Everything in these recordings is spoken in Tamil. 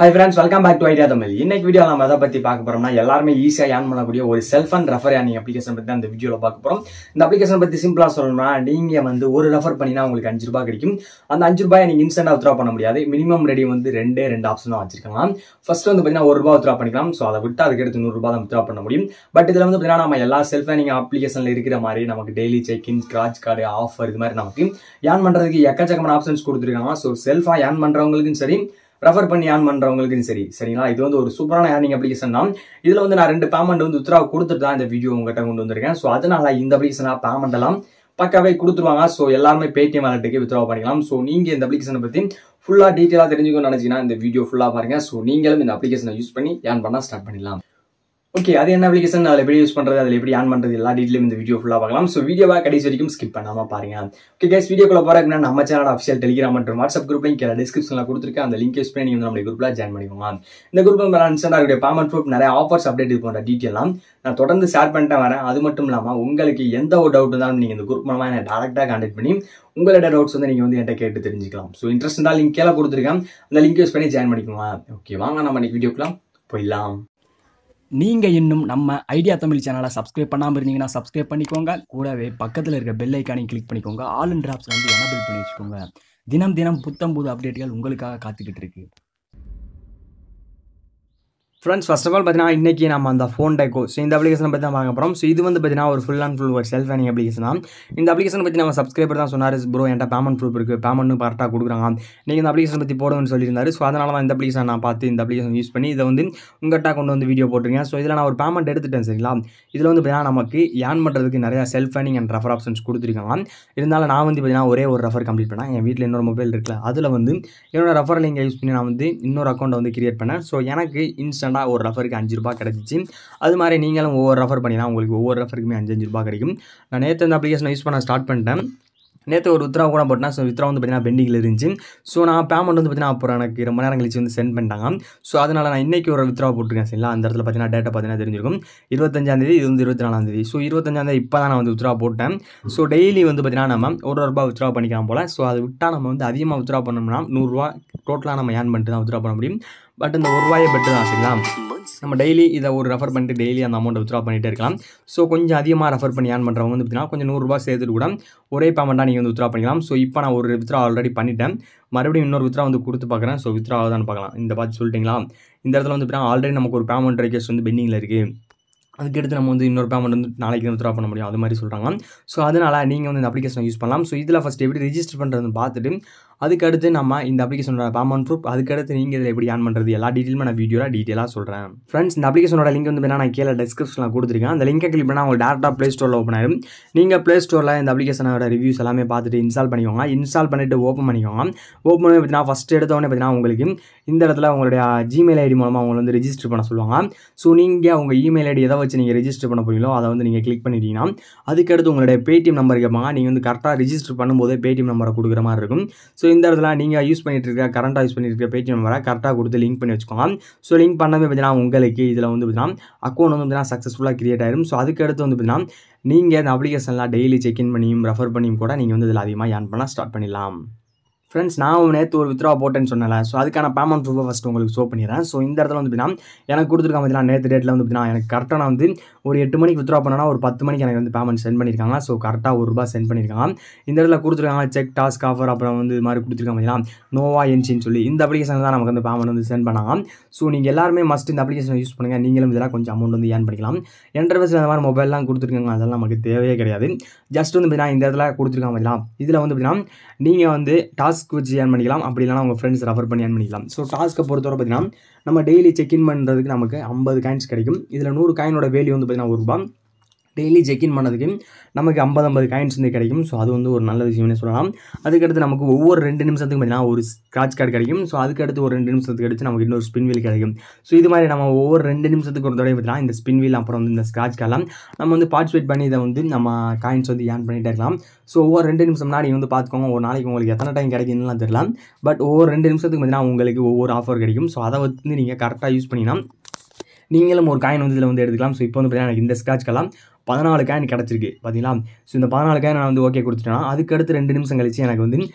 hi friends welcome back to idea Tamil இன்னைக்கு வீடியோ நம்ம எதை பத்தி பார்க்க போறோம்னா எல்லாருமே ஈஸியா ஏர்ன் பண்ணக்கூடிய ஒரு self and refer earning application பத்தி தான் இந்த வீடியோல பார்க்க போறோம் இந்த அப்ளிகேஷன் பத்தி சிம்பிளா சொல்லணும்னா நீங்க வந்து ஒரு ரெஃபர் பண்ணினா உங்களுக்கு அஞ்சு ரூபாய் கிடைக்கும் அந்த அஞ்சு ரூபாய் நீங்க இன்ஸ்டன்டா வித்ரா பண்ண முடியாது மினிமம் ரெடி வந்து ரெண்டே ரெண்டு ஆப்ஷன் தான் வச்சிருக்கலாம் ஃபர்ஸ்ட் வந்து பாத்தீங்கன்னா ஒரு ரூபாய் வித்ரா பண்ணிக்கலாம் ஸோ அதை விட்டு அதுக்கு எடுத்து நூறு ரூபாய் தான் வித்ரா பண்ண முடியும் பட் இதுல வந்து பாத்தீங்கன்னா நம்ம எல்லா செல்ஃப் ஏர்னிங் அப்ளிகேஷன்ல இருக்கிற மாதிரி நமக்கு daily check in scratch card offer இது மாதிரி நமக்கு ஏர்ன் பண்றதுக்கு எக்கச்சக்கமான ஆப்ஷன்ஸ் கொடுத்துருக்காங்க ஸோ செல்ஃபா ஏர்ன் பண்றவங்களுக்கும் சரி ரெஃபர் பண்ணி ஆன் பண்றவங்களுக்கும் சரி சரிங்களா இது வந்து ஒரு சூப்பரான ஏர்னிங் அப்ளிகேஷன் தான் இதுல வந்து நான் ரெண்டு பேமெண்ட் வந்து உத்தரவு கொடுத்துட்டு தான் இந்த வீடியோ உங்ககிட்ட கொண்டு வந்திருக்கேன் ஸோ அதனால இந்த அப்ளிகேஷனா பேமெண்ட் எல்லாம் பக்காவே கொடுத்துருவாங்க ஸோ எல்லாருமே பேடிஎம் வாலெட்டுக்கு வித்ரா பண்ணிக்கலாம் ஸோ நீங்க இந்த அப்ளிகேஷனை பத்தி ஃபுல்லா டீட்டெயிலாக தெரிஞ்சுக்கணும்னு நினைச்சீங்கன்னா இந்த வீடியோ ஃபுல்லா பாருங்க ஸோ நீங்களும் இந்த அப்ளிகேஷனை யூஸ் பண்ணி ஏர்ன் பண்ண ஸ்டார்ட் பண்ணிடலாம் ஓகே அது என்ன அப்ளிகேஷன் அதில் எப்படி யூஸ் பண்ணுறது அதில் எப்படி ஆன் பண்ணுறது எல்லா டீட்டெயிலும் இந்த வீடியோ ஃபுல்லாக பார்க்கலாம் ஸோ வீடியோவை கடைசி வரைக்கும் ஸ்கிப் பண்ணாமல் பாருங்க ஓகே கேஸ் வீடியோக்குள்ள போகிறதுக்கு நம்ம சேனல் அஃபிஷியல் டெலிகிராம் மற்றும் வாட்ஸ்அப் குரூப் லிங்க் டிஸ்கிரிப்ஷனில் கொடுத்துருக்கேன் அந்த லிங்க் யூஸ் பண்ணி நீங்கள் வந்து நம்ம குரூப்பில் ஜாயின் பண்ணிக்கோங்க இந்த குரூப் மேலே இன்ஸ்டாக பேமெண்ட் ப்ரூஃப் நிறைய ஆஃபர்ஸ் அப்டேட் இது போன்ற டீட்டெயிலாம் நான் தொடர்ந்து ஷேர் பண்ணிட்டு வரேன் அது மட்டும் இல்லாமல் உங்களுக்கு எந்த ஒரு டவுட் இருந்தாலும் நீங்கள் இந்த குரூப் மூலமாக என்ன டேரெக்டாக கான்டாக்ட் பண்ணி உங்களோட டவுட்ஸ் வந்து நீங்கள் வந்து என்கிட்ட கேட்டு தெரிஞ்சுக்கலாம் ஸோ இன்ட்ரெஸ்ட் இருந்தால் லிங்க் கீழே கொடுத்துருக்கேன் அந்த லிங்க் யூஸ் பண்ணி ஜாயின் பண்ணிக்கோங்க ஓகே வாங்க நம்ம இன்னைக்கு வீடியோக்குலாம் போயிடலாம் நீங்கள் இன்னும் நம்ம ஐடியா தமிழ் சேனலை சப்ஸ்கிரைப் பண்ணாமல் இருந்தீங்கன்னா சப்ஸ்கிரைப் பண்ணிக்கோங்க கூடவே பக்கத்தில் இருக்க பெல் ஐக்கானையும் கிளிக் பண்ணிக்கோங்க ஆல் அண்ட் ட்ராப்ஸ் வந்து எனபிள் பண்ணி வச்சுக்கோங்க தினம் தினம் புத்தம் புது அப்டேட்டுகள் உங்களுக்காக காத்துக்கிட்டு இருக்கு ஃப்ரெண்ட்ஸ் ஃபர்ஸ்ட் ஆஃப் ஆல் பார்த்தீங்கன்னா இன்றைக்கி நம்ம அந்த ஃபோன் டெக்கோ ஸோ இந்த அப்ளிகேஷனை பற்றி தான் பார்க்க போகிறோம் ஸோ இது வந்து பார்த்தீங்கன்னா ஒரு ஃபுல் அண்ட் ஃபுல் ஒரு செல்ஃப் ஏர்னிங் அப்ளிகேஷன் தான் இந்த அப்ளிகேஷன் பற்றி நம்ம சப்ஸ்கிரைபர் தான் சொன்னார் ப்ரோ என்கிட்ட பேமெண்ட் ப்ரூஃப் இருக்குது பேமெண்ட்டும் கரெக்டாக கொடுக்குறாங்க நீங்கள் இந்த அப்ளிகேஷன் பற்றி போடுங்கன்னு சொல்லியிருந்தாரு ஸோ அதனால தான் இந்த அப்ளிகேஷன் நான் பார்த்து இந்த அப்ளிகேஷன் யூஸ் பண்ணி இதை வந்து உங்கள்கிட்ட கொண்டு வந்து வீடியோ போட்டிருக்கேன் ஸோ இதில் நான் ஒரு பேமெண்ட் எடுத்துட்டேன் சரிங்களா இதில் வந்து பார்த்தீங்கன்னா நமக்கு ஏர்ன் பண்ணுறதுக்கு நிறையா self earning and refer options கொடுத்துருக்காங்க இருந்தாலும் நான் வந்து பார்த்தீங்கன்னா ஒரே ஒரு ரெஃபர் கம்ப்ளீட் பண்ணேன் என் வீட்டில் இன்னொரு மொபைல் இருக்குல்ல அதில் வந்து என்னோட ரெஃபர் லிங்கை யூஸ் பண்ணி நான் வந்து இன்னொரு அக்கௌண்ட்டை வந்து கிரியேட் பண்ணேன் ஸோ எனக்கு இன்ஸ்டண்ட்டாக ஒரு ரெஃபருக்கு அஞ்சு ரூபா கிடச்சிச்சு அது மாதிரி நீங்களும் ஒவ்வொரு ரெஃபர் பண்ணினா உங்களுக்கு ஒவ்வொரு ரெஃபருக்குமே அஞ்சு அஞ்சு ரூபா கிடைக்கும் நான் நேற்று இந்த அப்ளிகேஷனை யூஸ் பண்ண ஸ்டார்ட் பண்ணிட்டேன் நேற்று ஒரு வித்ரா கூட போட்டேன் ஸோ வித்ரா வந்து பார்த்தீங்கன்னா பெண்டிங்கில் இருந்துச்சு ஸோ நான் பேமெண்ட் வந்து பார்த்தீங்கன்னா அப்புறம் எனக்கு ரொம்ப நேரம் கழிச்சு வந்து சென்ட் பண்ணிட்டாங்க ஸோ அதனால் நான் இன்றைக்கி ஒரு வித்ரா போட்டிருக்கேன் சரிங்களா அந்த இடத்துல பார்த்தீங்கன்னா டேட்டா பார்த்தீங்கன்னா தெரிஞ்சிருக்கும் இருபத்தஞ்சாந்தேதி இது வந்து இருபத்தி நாலாந்தேதி ஸோ இருபத்தஞ்சாந்தேதி இப்போ தான் நான் வந்து வித்ரா போட்டேன் ஸோ டெய்லி வந்து பார்த்தீங்கன்னா நம்ம ஒரு ரூபா வித்ரா பண்ணிக்கலாம் போல் ஸோ அதை விட்டால் நம்ம வந்து அதிகமாக வித்ரா பண்ணோம்னா நூறுரூவா டோட்டலாக நம்ம ஏர்ன் பண்ணிட்டு தான் வித்ரா பண்ண முடியும் பட் இந்த ஒரு ரூபாயை பெட்டு தான் சரிங்களா நம்ம டெய்லி இதை ஒரு ரெஃபர் பண்ணிட்டு டெய்லி அந்த அமௌண்ட்டை வித்ரா பண்ணிகிட்டே இருக்கலாம் ஸோ கொஞ்சம் அதிகமாக ரெஃபர் பண்ணி ஏர்ன் பண்ணுறவங்க வந்து பார்த்தீங்கன்னா கொஞ்சம் நூறுரூபா சேர்த்துட்டு கூட ஒரே பேமெண்ட்டாக நீங்கள் வந்து வித்ரா பண்ணிக்கலாம் ஸோ இப்போ நான் ஒரு வித்ரா ஆல்ரெடி பண்ணிட்டேன் மறுபடியும் இன்னொரு வித்ரா வந்து கொடுத்து பார்க்குறேன் ஸோ வித்ரா ஆகுதான்னு பார்க்கலாம் இந்த பார்த்து சொல்லிட்டீங்களா இந்த இடத்துல வந்து பார்த்தீங்கன்னா ஆல்ரெடி நமக்கு ஒரு பேமெண்ட் ரெக்வஸ்ட் வந்து பெண்டிங்கில் இருக்குது அதுக்கடுத்து நம்ம வந்து இன்னொரு பேமெண்ட் வந்து நாளைக்கு வந்து வித்ரா பண்ண முடியும் அது மாதிரி சொல்கிறாங்க ஸோ அதனால் நீங்கள் வந்து இந்த அப்ளிகேஷனை யூஸ் பண்ணலாம் ஸோ இதில் ஃபஸ்ட் எப்படி ரிஜிஸ்டர் பண்ணுறதுன்னு பார்த்துட்டு அதுக்கடுத்து நம்ம இந்த அப்ளிகேஷனோட பேமெண்ட் ப்ரூஃப் அதுக்கடுத்து நீங்கள் இதில் எப்படி ஆன் பண்ணுறது எல்லா டீட்டெயிலுமே நான் வீடியோவில் டீட்டெயிலாக சொல்கிறேன் ஃப்ரெண்ட்ஸ் இந்த அப்ளிகேஷனோட லிங்க் வந்து பார்த்தீங்கன்னா நான் கீழே டிஸ்கிரிப்ஷனில் கொடுத்துருக்கேன் அந்த லிங்கை கிளிக் பண்ணால் உங்களுக்கு டேரெக்டாக ப்ளே ஸ்டோரில் ஓப்பன் ஆயிடும் நீங்கள் ப்ளே ஸ்டோரில் இந்த அப்ளிகேஷனோட ரிவ்யூஸ் எல்லாமே பார்த்துட்டு இன்ஸ்டால் பண்ணிக்கோங்க இன்ஸ்டால் பண்ணிவிட்டு ஓப்பன் பண்ணிக்கோங்க ஓப்பன் பண்ணி பார்த்தீங்கன்னா ஃபஸ்ட் எடுத்தோடனே பார்த்தீங்கன்னா உங்களுக்கு இந்த இடத்துல உங்களுடைய ஜிமெயில் ஐடி மூலமாக உங்களை வந்து ரெஜிஸ்டர் பண்ண சொல்லுவாங்க ஸோ நீங்கள் உங்கள் இமெயில் ஐடி எதை வச்சு நீங்கள் ரெஜிஸ்டர் பண்ண போறீங்களோ அதை வந்து நீங்கள் கிளிக் பண்ணிட்டீங்கன்னா அதுக்கடுத்து உங்களுடைய பேடிஎம் நம்பர் கேட்பாங்க நீங்கள் வந்து கரெக்டாக ரெஜிஸ்டர் பண்ணும்போது பேடிஎம் நம்பரை கொடுக்குற மாதிரி இருக்கும் ஸோ இந்த இடத்துல நீங்கள் யூஸ் பண்ணிட்டு இருக்க கரண்ட்டாக யூஸ் பண்ணிட்டு இருக்க பேடிஎம் நம்பரை கரெக்டாக கொடுத்து லிங்க் பண்ணி வச்சுக்கோங்க ஸோ லிங்க் பண்ணவே பார்த்தீங்கன்னா உங்களுக்கு இதில் வந்து பார்த்தீங்கன்னா அக்கௌண்ட் வந்து பார்த்தீங்கன்னா சக்ஸஸ்ஃபுல்லாக கிரியேட் ஆயிரும் ஸோ அதுக்கு அடுத்து வந்து பார்த்தீங்கன்னா நீங்கள் இந்த அப்ளிகேஷன்லாம் டெய்லி செக்இன் பண்ணியும் ரெஃபர் பண்ணியும் கூட நீங்கள் வந்து இதில் அதிகமாக ஏர்ன் பண்ண ஸ்டார்ட் பண்ணிடலாம் ஃப்ரெண்ட்ஸ் நான் நேற்று ஒரு வித்ரா போட்டேன்னு சொன்னல ஸோ அதுக்கான பேமெண்ட் ப்ரூஃபை ஃபஸ்ட்டு உங்களுக்கு ஷோ பண்ணிடுறேன் ஸோ இந்த இடத்துல வந்து பார்த்தீங்கன்னா எனக்கு கொடுத்துருக்காங்க பார்த்தீங்கன்னா நேற்று டேட்டில் வந்து பார்த்தீங்கன்னா எனக்கு கரெக்டாக நான் வந்து ஒரு எட்டு மணிக்கு வித்ரா பண்ணனா ஒரு பத்து மணிக்கு எனக்கு வந்து பேமெண்ட் சென்ட் பண்ணியிருக்காங்க ஸோ கரெக்டாக ஒரு ரூபா சென்ட் பண்ணியிருக்காங்க இந்த இடத்துல கொடுத்துருக்காங்க செக் டாஸ்க் ஆஃபர் அப்புறம் வந்து இது மாதிரி கொடுத்துருக்காங்க பார்த்தீங்கன்னா நோவா என்சின்னு சொல்லி இந்த அப்ளிகேஷன் தான் நமக்கு வந்து பேமெண்ட் வந்து சென்ட் பண்ணாங்க ஸோ நீங்கள் எல்லாருமே மஸ்ட் இந்த அப்ளிகேஷன் யூஸ் பண்ணுங்கள் நீங்களும் இதெல்லாம் கொஞ்சம் அமௌண்ட் வந்து ஏர்ன் பண்ணிக்கலாம் என்டர்வைஸில் இந்த மாதிரி மொபைல்லாம் கொடுத்துருக்காங்க அதெல்லாம் நமக்கு தேவையே கிடையாது ஜஸ்ட் வந்து பார்த்தீங்கன்னா இந்த இடத்துல கொடுத்துருக்காங்க பார்த்தீங்கன்னா இதில் வந்து பார்த்தீங்கன்னா நீங்கள் வந்து டாஸ்க் வச்சு ஏர்ன் பண்ணிக்கலாம் அப்படி இல்லைனா உங்கள் ஃப்ரெண்ட்ஸ் ரெஃபர் பண்ணி ஏர்ன் பண்ணிக்கலாம் ஸோ டாஸ்க்கை பொறுத்தவரை பார்த்தீங்கன்னா நம்ம டெய்லி செக்இன் பண்ணுறதுக்கு நமக்கு ஐம்பது காயின்ஸ் கிடைக்கும் இதில் நூறு காயினோட வேல்யூ வந்து பார்த்தீங்கன்னா ஒரு ரூபா டெய்லி செக்இன் பண்ணதுக்கு நமக்கு ஐம்பது ஐம்பது காயின்ஸ் வந்து கிடைக்கும் ஸோ அது வந்து ஒரு நல்ல விஷயம்னே சொல்லலாம் அதுக்கடுத்து நமக்கு ஒவ்வொரு ரெண்டு நிமிஷத்துக்கு பார்த்தீங்கன்னா ஒரு ஸ்க்ராட்ச் கார்டு கிடைக்கும் ஸோ அதுக்கடுத்து ஒரு ரெண்டு நிமிஷத்துக்கு அடுத்து நமக்கு இன்னொரு ஸ்பின் வீல் கிடைக்கும் ஸோ இது மாதிரி நம்ம ஒவ்வொரு ரெண்டு நிமிஷத்துக்கு ஒரு தடவை பார்த்தீங்கன்னா இந்த ஸ்பின் வீல் அப்புறம் வந்து இந்த ஸ்க்ராட்ச் கார்டெலாம் நம்ம வந்து பார்ட்டிசிபேட் பண்ணி இதை வந்து நம்ம காயின்ஸ் வந்து ஏர்ன் பண்ணிகிட்டே இருக்கலாம் ஸோ ஒவ்வொரு ரெண்டு நிமிஷம்னா நீங்கள் வந்து பார்த்துக்கோங்க ஒரு நாளைக்கு உங்களுக்கு எத்தனை டைம் கிடைக்குதுலாம் தெரியல பட் ஒவ்வொரு ரெண்டு நிமிஷத்துக்கு பார்த்தீங்கன்னா உங்களுக்கு ஒவ்வொரு ஆஃபர் கிடைக்கும் ஸோ அதை வந்து நீங்கள் கரெக்டாக யூஸ் பண்ணிங்கன்னா நீங்களும் ஒரு காயின் வந்து இதில் வந்து எடுத்துக்கலாம் ஸோ இப்போ வந்து பார்த்தீங்கன்னா எனக்கு இந்த ஸ்க்ராட்ச்க்கெல்லாம் பதினாலு காயின் கிடச்சிருக்கு பார்த்தீங்களா ஸோ இந்த பதினாலு காயின் நான் வந்து ஓகே கொடுத்துட்டேன்னா அதுக்கடுத்து ரெண்டு நிமிஷம் கழிச்சு எனக்கு வந்து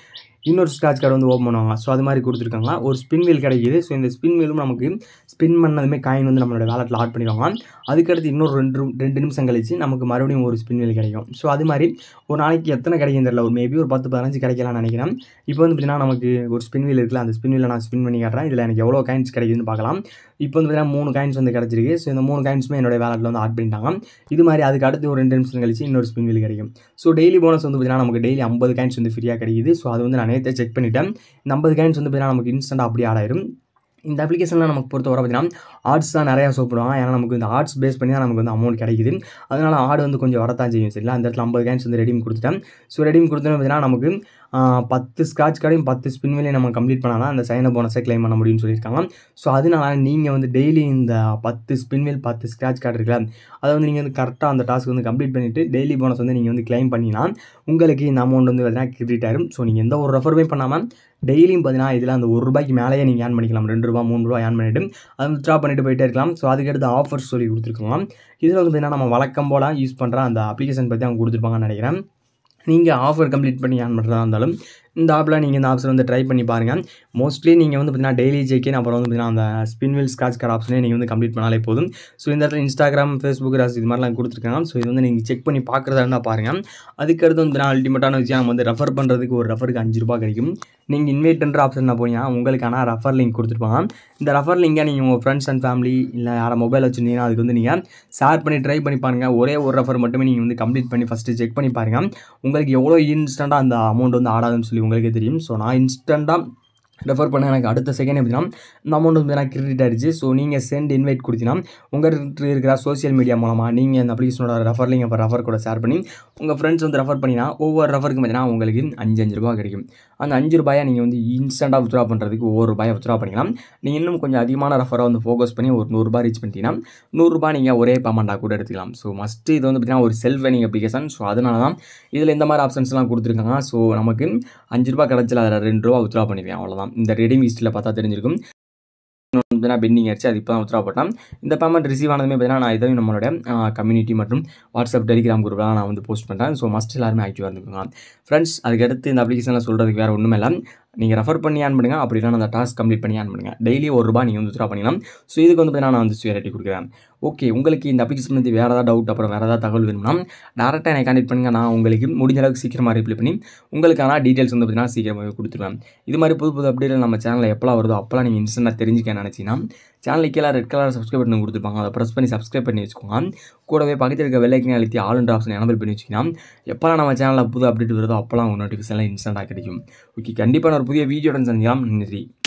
இன்னொரு ஸ்க்ராட்ச் கார்டு வந்து ஓப்பன் பண்ணுவாங்க ஸோ அது மாதிரி கொடுத்துருக்காங்க ஒரு ஸ்பின் வீல் கிடைக்குது ஸோ இந்த ஸ்பின் வீலும் நமக்கு ஸ்பின் பண்ணதுமே காயின் வந்து நம்மளோட வேலெட்டில் ஆட் பண்ணிடுவாங்க அதுக்கடுத்து இன்னொரு ரெண்டு ரெண்டு நிமிஷம் கழிச்சு நமக்கு மறுபடியும் ஒரு ஸ்பின் வீல் கிடைக்கும் ஸோ அது மாதிரி ஒரு நாளைக்கு எத்தனை கிடைக்கும் தெரியல ஒரு மேபி ஒரு பத்து பதினஞ்சு கிடைக்கலாம்னு நினைக்கிறேன் இப்போ வந்து பார்த்தீங்கன்னா நமக்கு ஒரு ஸ்பின் வீல் இருக்குல்ல அந்த ஸ்பின் வீலை நான் ஸ்பின் பண்ணி காட்டுறேன் இதில் எனக்கு எவ்வளோ காயின்ஸ் கிடைக்குதுன்னு பார்க்கலாம் இப்போ வந்து பார்த்தீங்கன்னா மூணு காயின்ஸ் வந்து கிடச்சிருக்கு ஸோ இந்த மூணு காயின்ஸுமே என்னோட வேலெட்டில் வந்து ஆட் பண்ணிட்டாங்க இது மாதிரி அதுக்கு அடுத்து ஒரு ரெண்டு நிமிஷம் கழிச்சு இன்னொரு ஸ்பின் வீல் கிடைக்கும் ஸோ டெய்லி போனஸ் வந்து பார்த்தீங்கன்னா நமக்கு டெய்லி ஐம்பது காயின்ஸ் வந்து ஃப்ரீயாக கிடைக்குது ஸோ அது வந்து நான் நேற்றே செக் பண்ணிட்டேன் இந்த ஐம்பது காயின்ஸ் வந்து பார்த்தீங்கன்னா நமக்கு இன்ஸ்டன்ட்டாக அப்படியே ஆட் ஆயிரும் இந்த அப்ளிகேஷனில் நமக்கு பொறுத்தவரை பார்த்தீங்கன்னா ஆர்ட்ஸ் தான் நிறையா ஷோ பண்ணுவாங்க ஏன்னா நமக்கு இந்த ஆர்ட்ஸ் பேஸ் பண்ணி தான் நமக்கு வந்து அமௌண்ட் கிடைக்குது அதனால் ஆடு வந்து கொஞ்சம் வரத்தான் செய்யும் சரிங்களா அந்த இடத்துல ஐம்பது கேன்ஸ் வந்து ரெடீம் கொடுத்துட்டேன் ஸோ ரெடீம் கொடுத்தோன்னு பார்த்தீங்கன்னா நமக்கு ஆஹ், பத்து ஸ்க்ராட்ச் கார்டையும் பத்து ஸ்பின் வேலையும் நம்ம கம்ப்ளீட் பண்ணால் தான் அந்த சைன போனஸை க்ளைம் பண்ண முடியும்னு சொல்லியிருக்காங்க ஸோ அதனால நீங்கள் வந்து டெய்லி இந்த பத்து ஸ்பின் வீல் பத்து ஸ்க்ராட்ச் கார்டு இருக்குல்ல அதை வந்து நீங்கள் வந்து கரெக்டாக அந்த டாஸ்க் வந்து கம்ப்ளீட் பண்ணிவிட்டு டெய்லி போனஸ் வந்து நீங்கள் வந்து க்ளைம் பண்ணினா உங்களுக்கு இந்த அமௌண்ட் வந்து பார்த்தீங்கன்னா கிரெடிட் ஆயிரும் ஸோ நீங்கள் எந்த ஒரு ரெஃபருமே பண்ணாமல் டெய்லியும் பார்த்தீங்கன்னா இதில் அந்த ஒரு ரூபாய்க்கு மேலேயே நீங்கள் ஏர்ன் பண்ணிக்கலாம் ரெண்டு ரூபா மூணு ரூபா ஏர்ன் பண்ணிவிட்டு அதை வித்ரா பண்ணிட்டு போயிட்டே இருக்கலாம் ஸோ அதுக்கடுத்து ஆஃபர்ஸ் சொல்லி கொடுத்துருக்காங்க இதில் வந்து பார்த்தீங்கன்னா நம்ம வழக்கம் போல் யூஸ் பண்ணுற அந்த அப்ளிகேஷன் பற்றி அவங்க கொடுத்துருப்பாங்கன்னு நினைக்கிறேன் நீங்கள் ஆஃபர் கம்ப்ளீட் பண்ணி ஏர்ன் பண்ணுறதா இருந்தாலும் இந்த ஆப்பில் நீங்கள் இந்த ஆப்ஷன் வந்து ட்ரை பண்ணி பாருங்கள் மோஸ்ட்லி நீங்கள் வந்து பார்த்தீங்கன்னா டெய்லி செக்கின் அப்புறம் வந்து பார்த்தீங்கன்னா அந்த ஸ்பின் வீல் ஸ்க்ராட்ச் கார்டு ஆப்ஷனே நீங்கள் வந்து கம்ப்ளீட் பண்ணாலே போதும் ஸோ இந்த இடத்துல இன்ஸ்டாகிராம் ஃபேஸ்புக் ராஸ் இது மாதிரிலாம் கொடுத்துருக்காங்க ஸோ இது வந்து நீங்கள் செக் பண்ணி பார்க்குறதா இருந்தால் பாருங்கள் அதுக்கடுத்து வந்து நான் அல்டிமேட்டான விஷயம் நம்ம வந்து ரெஃபர் பண்ணுறதுக்கு ஒரு ரெஃபருக்கு அஞ்சு ரூபா கிடைக்கும் நீங்கள் இன்வைட்ன்ற ஆப்ஷன் போனீங்கன்னா உங்களுக்கான ரெஃபர் லிங்க் கொடுத்துருப்பாங்க இந்த ரெஃபர் லிங்கை நீங்கள் உங்கள் ஃப்ரெண்ட்ஸ் அண்ட் ஃபேமிலி இல்லை யாரை மொபைல் வச்சுருந்தீங்கன்னா அதுக்கு வந்து நீங்கள் ஷேர் பண்ணி ட்ரை பண்ணி பாருங்கள் ஒரே ஒரு ரெஃபர் மட்டுமே நீங்கள் வந்து கம்ப்ளீட் பண்ணி ஃபஸ்ட்டு செக் பண்ணி பாருங்கள் உங்களுக்கு எவ்வளோ இன்ஸ்டண்ட்டாக அந்த அமௌண்ட் வந்து ஆடாதுன்னு சொல்லி உங்களுக்கே தெரியும் ஸோ நான் இன்ஸ்டண்ட்டாக ரெஃபர் பண்ண எனக்கு அடுத்த செகண்ட் எப்படின்னா இந்த அமௌண்ட் வந்து எனக்கு கிரெடிட் ஆயிடுச்சு ஸோ நீங்கள் சென்ட் இன்வைட் கொடுத்தீங்கன்னா உங்கள்கிட்ட இருக்கிற சோஷியல் மீடியா மூலமாக நீங்கள் இந்த அப்ளிகேஷனோட ரெஃபர் லிங்க் அப்போ ரெஃபர் கூட ஷேர் பண்ணி உங்கள் ஃப்ரெண்ட்ஸ் வந்து ரெஃபர் பண்ணினா ஒவ்வொரு ரெஃபருக்கும் பார்த்தீங்கன்னா உங்களுக்கு அஞ்சு அஞ்சு ரூபா கிடைக்கும் அந்த அஞ்சு ரூபாயை நீங்கள் வந்து இன்ஸ்டண்ட்டாக வித்ரா பண்ணுறதுக்கு ஒவ்வொரு ரூபாயை வித்ரா பண்ணிக்கலாம் நீங்கள் இன்னும் கொஞ்சம் அதிகமான ரெஃபரை வந்து ஃபோக்கஸ் பண்ணி ஒரு நூறுரூபா ரீச் பண்ணிட்டீங்கன்னா நூறுரூபா நீங்கள் ஒரே பேமெண்ட்டாக கூட எடுத்துக்கலாம் ஸோ மஸ்ட்டு இது வந்து பார்த்தீங்கன்னா ஒரு செல்ஃப் வெனிங் அப்ளிகேஷன் ஸோ அதனால தான் இதில் இந்த மாதிரி ஆப்ஷன்ஸ்லாம் கொடுத்துருக்காங்க ஸோ நமக்கு அஞ்சு ரூபா கிடச்சல அதில் ரெண்டு ரூபா வித்ரா பண்ணிடுவேன் அவ்வளோதான் இந்த ரெடிம் ஹிஸ்ட்டில் பார்த்தா தெரிஞ்சிருக்கும் பார்த்தீங்கன்னா பெண்டிங் ஆயிடுச்சு அது இப்போ தான் உத்தரவு போட்டேன் இந்த பேமெண்ட் ரிசீவ் ஆனதுமே பார்த்தீங்கன்னா நான் இதையும் நம்மளோட கம்யூனிட்டி மற்றும் வாட்ஸ்அப் டெலிகிராம் குரூப்லாம் நான் வந்து போஸ்ட் பண்ணுறேன் ஸோ மஸ்ட் எல்லாருமே ஆக்டிவாக இருந்துக்கோங்க ஃப்ரெண்ட்ஸ் அதுக்கடுத்து இந்த அப்ளிகேஷனில் சொல்கிறதுக்கு வேறு ஒன்றுமே இல்லை நீங்கள் ரெஃபர் பண்ணி ஆன் பண்ணுங்கள் அப்படி இல்லைனா அந்த டாஸ்க் கம்ப்ளீட் பண்ணி ஆன் பண்ணுங்கள் டெய்லி ஒரு ரூபா நீங்கள் வந்து வித்ரா பண்ணிக்கலாம் ஸோ இதுக்கு வந்து பார்த்தீங்கன்னா நான் வந்து சுயரிட்டி கொடுக்குறேன் ஓகே உங்களுக்கு இந்த அப்ளிகேஷன் பற்றி வேறு ஏதாவது டவுட் அப்புறம் வேறு ஏதாவது தகவல் வேணும்னா டேரெக்டாக என்னை கான்டெக்ட் பண்ணுங்கள் நான் உங்களுக்கு முடிஞ்ச அளவுக்கு சீக்கிரமாக ரிப்ளை பண்ணி உங்களுக்கான டீட்டெயில்ஸ் வந்து பார்த்தீங்கன்னா சீக்கிரமாகவே கொடுத்துருவேன் இது மாதிரி புது புது அப்டேட் நம்ம சேனலில் எப்போலாம் வருதோ அப்போலாம் நீங்கள் இன்ஸ்டன்ட்டாக தெரிஞ்சுக்க நினச்சிங்கன்னா சேனலுக்கு கீழே ரெட் கலர் சப்ஸ்கிரைப் பண்ணி கொடுத்துருப்பாங்க அதை ப்ரெஸ் பண்ணி சப்ஸ்கிரைப் பண்ணி வச்சுக்கோங்க கூடவே பக்கத்தில் இருக்க வெள்ளைக்கனை அழுத்தி ஆளுன்ற ஆப்ஷன் எனபிள் பண்ணி வச்சிங்கன்னா எப்போலாம் நம்ம சேனலில் புது அப்டேட் வருதோ அப்போலாம் உங்கள் நோட்டிஃபிகேஷன்லாம் இன்ஸ்டண்ட்டாக கிடைக்கும் ஓகே கண்டிப்பாக நான் ஒரு புதிய வீடியோடன் சந்திக்கலாம் நன்றி